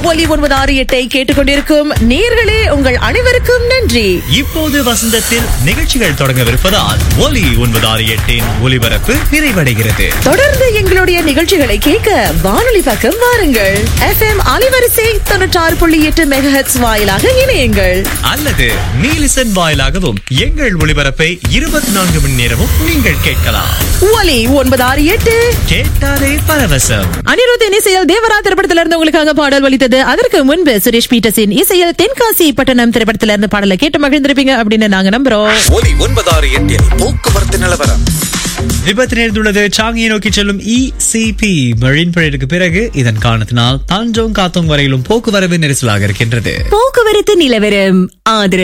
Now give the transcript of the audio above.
ஒலி ஒன்பது ஆறு எட்டை கேட்டுக்கொண்டிருக்கும் நேர்களே உங்கள் அனைவருக்கும் நன்றி இப்போது வசந்தத்தில் நிகழ்ச்சிகள் தொடங்கவிருப்பதால் ஒலி ஒன்பது ஆறு எட்டின் ஒலிபரப்பு நிறைவடைகிறது தொடர்ந்து எங்களுடைய நிகழ்ச்சிகளை கேட்க வானொலி பக்கம் வாருங்கள் எஃப்எம் அலைவரிசை தொண்ணூற்றாறு புள்ளி எட்டு மெகஹெட்ஸ் வாயிலாக இணையுங்கள் அல்லது நீலிசன் வாயிலாகவும் எங்கள் ஒளிபரப்பை இருபத்தி நான்கு மணி நேரமும் நீங்கள் கேட்கலாம் ஒலி ஒன்பது ஆறு எட்டு கேட்டாலே பரவசம் அனிருத் இசையில் தேவரா திரைப்படத்திலிருந்து இருந்து உங்களுக்காக பாடல் ஒலித்தது அதற்கு முன்பு சுரேஷ் பீட்டர்ஸின் இசையில் தென்காசி பட்டணம் திரைப்படத்திலிருந்து இருந்து பாடலை கேட்டு மகிழ்ந்திருப்பீங்க அப்படின்னு நாங்க நம்புறோம் ஒலி ஒன்பதாறு எட்டில் போக்குவரத்து நிலவரம் விபத்து நேர்ந்துள்ளது சாங்கியை நோக்கி செல்லும் இசிபி மழீன் பழையதுக்கு பிறகு இதன் காரணத்தினால் தாஞ்சோங் காத்தோங் வரையிலும் போக்குவரவு நெரிசலாக இருக்கின்றது போக்குவரத்து நிலவரம் ஆதரவு